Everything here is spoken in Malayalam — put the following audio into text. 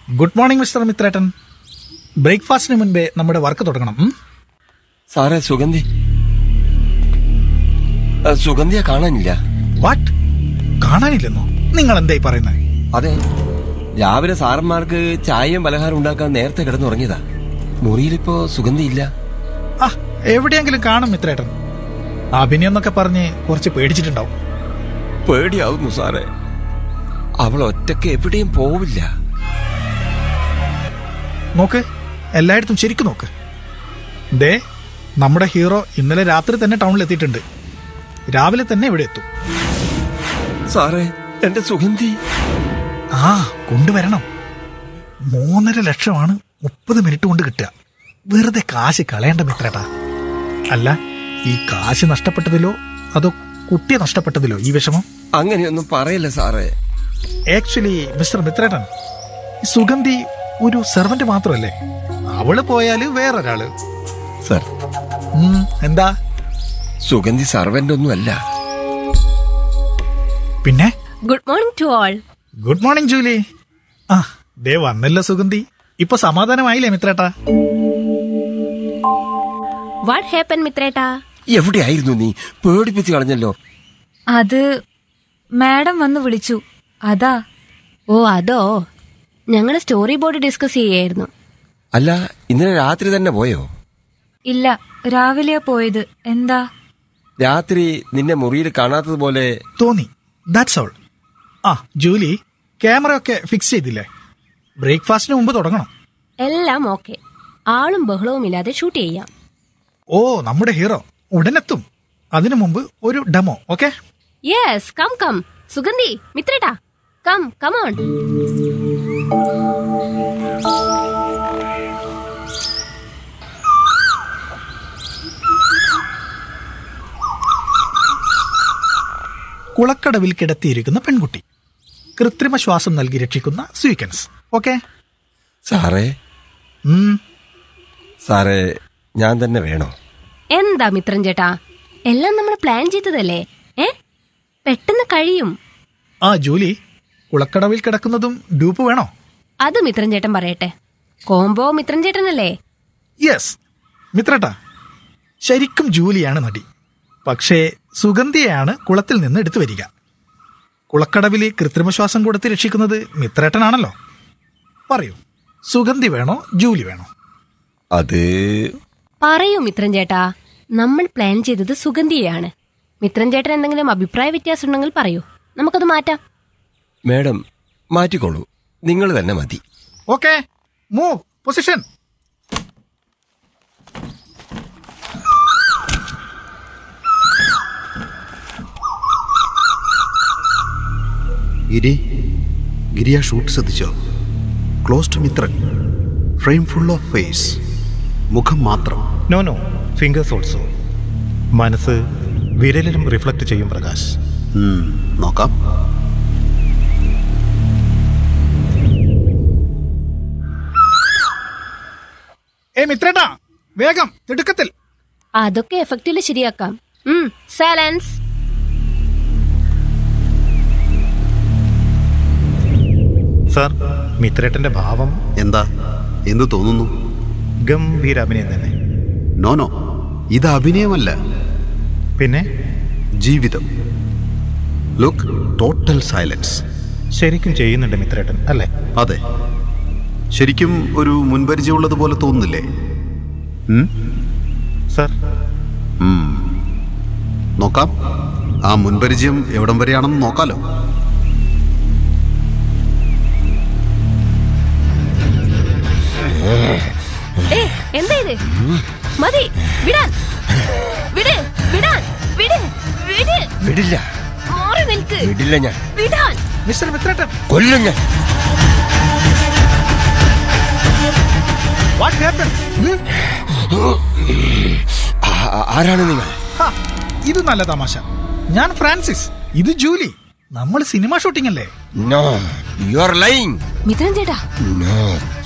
ഗുഡ് മോർണിംഗ് മിസ്റ്റർ മിത്രേട്ടൻ ബ്രേക്ക്ഫാസ്റ്റിന് മുൻപേ നമ്മുടെ വർക്ക് തുടങ്ങണം ഉം? സാറേ സുഗന്ധി ആ, സുഗന്ധിയെ കാണാനില്ല വാട്ട് കാണാനില്ലെന്നോ നിങ്ങൾ എന്തായി പറയുന്നത് അതെ രാവിലെ സാറന്മാർക്ക് ചായയും പലഹാരം ഉണ്ടാക്കാൻ നേരത്തെ കിടന്നുറങ്ങിയതാ മുറിയിലിപ്പോ സുഗന്ധിയില്ല ആ എവിടെയെങ്കിലും കാണും മിത്രേട്ടൻ അഭിനയം എന്നൊക്കെ പറഞ്ഞ് കുറച്ച് പേടിച്ചിട്ടുണ്ടാവും പേടിയാവുന്നു സാറേ അവൾ ഒറ്റയ്ക്ക് എവിടെയും പോവില്ല നോക്ക് എല്ലായിടത്തും ശരിക്കും നോക്ക് ദേ നമ്മുടെ ഹീറോ ഇന്നലെ രാത്രി തന്നെ ടൗണിൽ എത്തിയിട്ടുണ്ട് രാവിലെ തന്നെ ഇവിടെ എത്തും സാറേ എന്റെ സുഗന്ധി ആ കൊണ്ടുവരണം മൂന്നര ലക്ഷമാണ് മുപ്പത് മിനിറ്റ് കൊണ്ട് കിട്ടുക വെറുതെ കാശ് കളയേണ്ട മിത്രേട്ടാ അല്ല ഈ കാശ് നഷ്ടപ്പെട്ടതിലോ അതോ കുട്ടിയെ നഷ്ടപ്പെട്ടതിലോ ഈ വിഷമം അങ്ങനെയൊന്നും പറയല്ല സാറേ ആക്ച്വലി മിസ്റ്റർ മിത്രേട്ടൻ ഈ സുഗന്ധി ഒരു സെർവന്റ് മാത്രമല്ലേ അവള് പോയാല് വേറൊരാള് സർ ഉം, എന്താ സുഗന്ധി സർവന്റ് ഒന്നും അല്ല പിന്നെ good morning to all good morning Julie ആ ദേ വന്നല്ലോ സുഗന്ധി ഇപ്പൊ സമാധാനമായില്ലേ മിത്രേട്ടാ വാട്ട് ഹാപ്പൻ മിത്രേട്ടാ എവിടെയായിരുന്നു നീ പേടിപ്പിച്ച് കളഞ്ഞല്ലോ അത് മാഡം വന്ന് വിളിച്ചു അതാ ഓ അതോ ഞങ്ങൾ സ്റ്റോറി ബോർഡ് ഡിസ്കസ് ചെയ്യായിരുന്നു അല്ല ഇന്നലെ രാത്രി തന്നെ പോയോ ഇല്ല രാവിലെയാ പോയത് എന്താ രാത്രി നിന്നെ മുറിയിൽ കാണാത്തതുപോലെ തോന്നി ദാറ്റ്സ് ഓൾ ആ ജൂലി ക്യാമറ ഒക്കെ ഫിക്സ് ചെയ്തില്ലേ ബ്രേക്ക്ഫാസ്റ്റിന് മുമ്പ് തുടങ്ങണം എല്ലാം ഓക്കെ ആളും ബഹളവും ഇല്ലാതെ ഷൂട്ട് ചെയ്യാം ഓ നമ്മുടെ ഹീറോ ഉടനെത്തും അതിനു മുമ്പ് ഒരു demo okay yes come come Sugandhi മിത്രേട്ടാ കം കമോൺ കുളക്കടവിൽ കിടത്തിയിരിക്കുന്ന പെൺകുട്ടി കൃത്രിമ ശ്വാസം നൽകി രക്ഷിക്കുന്ന സ്വീക്കൻസ് ഓക്കെ സാറേ സാറേ ഞാൻ തന്നെ വേണോ എന്താ മിത്രൻ ചേട്ടാ എല്ലാം നമ്മൾ പ്ലാൻ ചെയ്തതല്ലേ ഏ പെട്ടെന്ന് കഴിയും ആ ജൂലി കുളക്കടവിൽ കിടക്കുന്നതും ഡൂപ്പ് വേണോ അത് മിത്രൻ ചേട്ടൻ പറയട്ടെ കോംബോ മിത്രൻ ചേട്ടനല്ലേ യെസ് മിത്രട്ടാ ശരിക്കും ജൂലിയാണ് നടി പക്ഷേ സുഗന്ധിയെയാണ് കുളത്തിൽ നിന്ന് എടുത്തു വരിക കുളക്കടവിൽ കൃത്രിമശ്വാസം കൊടുത്ത് രക്ഷിക്കുന്നത് മിത്രേട്ടനാണല്ലോ പറയൂ സുഗന്ധി വേണോ ജൂലി വേണോ അത് പറയൂ മിത്രൻ ചേട്ടാ നമ്മൾ പ്ലാൻ ചെയ്തത് സുഗന്ധിയെയാണ് മിത്രൻ ചേട്ടൻ എന്തെങ്കിലും അഭിപ്രായ വ്യത്യാസം ഉണ്ടെങ്കിൽ പറയൂ നമുക്കത് മാറ്റാം മേഡം മാറ്റിക്കോളൂ നിങ്ങൾ തന്നെ മതി okay move position Giri Giri ആ ഷൂട്ട് ശ്രദ്ധിച്ചോ close to Mithran frame full of face മുഖം മാത്രം നോ നോ ഫിംഗേഴ്സ് ഓൾസോ മനസ്സ് വിരലിലും റിഫ്ലക്ട് ചെയ്യും പ്രകാശ് ഉം, നോക്കാം ഏ മിത്രേട്ടാ വേഗം തിടുക്കത്തിൽ അതൊക്കെ എഫക്റ്റിൽ ശരിയാക്കാം ഉം സൈലൻസ് സാർ മിത്രേട്ടന്റെ ഭാവം എന്താ എന്തു തോന്നുന്നു ഗംഭീര അഭിനയം തന്നെ നോ നോ ഇത് അഭിനയമല്ല പിന്നെ ജീവിതം ലുക്ക് ടോട്ടൽ സൈലൻസ് ശരിക്കും ചെയ്യുന്നുണ്ട് മിത്രേട്ടൻ അല്ലേ അതെ ശരിക്കും ഒരു മുൻപരിചയമുള്ളതുപോലെ തോന്നുന്നില്ലേ ഉം? സാർ ഉം. നോക്കാം ആ മുൻപരിചയം എവിടം വരെയാണെന്ന് നോക്കാലോ ഏ എന്താ ഇത് മതി വിടാൻ വിട് വിടാൻ വിട് വിട് വിടില്ല മാറി നിൽക്ക് വിടില്ല ഞാൻ വിടാൻ മിസ്റ്റർ മിത്രേട്ടൻ കൊല്ലും ഞാൻ വാട്ട് ഹാപ്പൻ ആ- ആ- ആരാണ് നിങ്ങൾ ഇത് നല്ല തമാശ ഞാൻ ഫ്രാൻസിസ് ഇത് ജൂലി നമ്മൾ സിനിമ ഷൂട്ടിംഗ് അല്ലേ no you are lying Mithran ചേട്ടാ നോ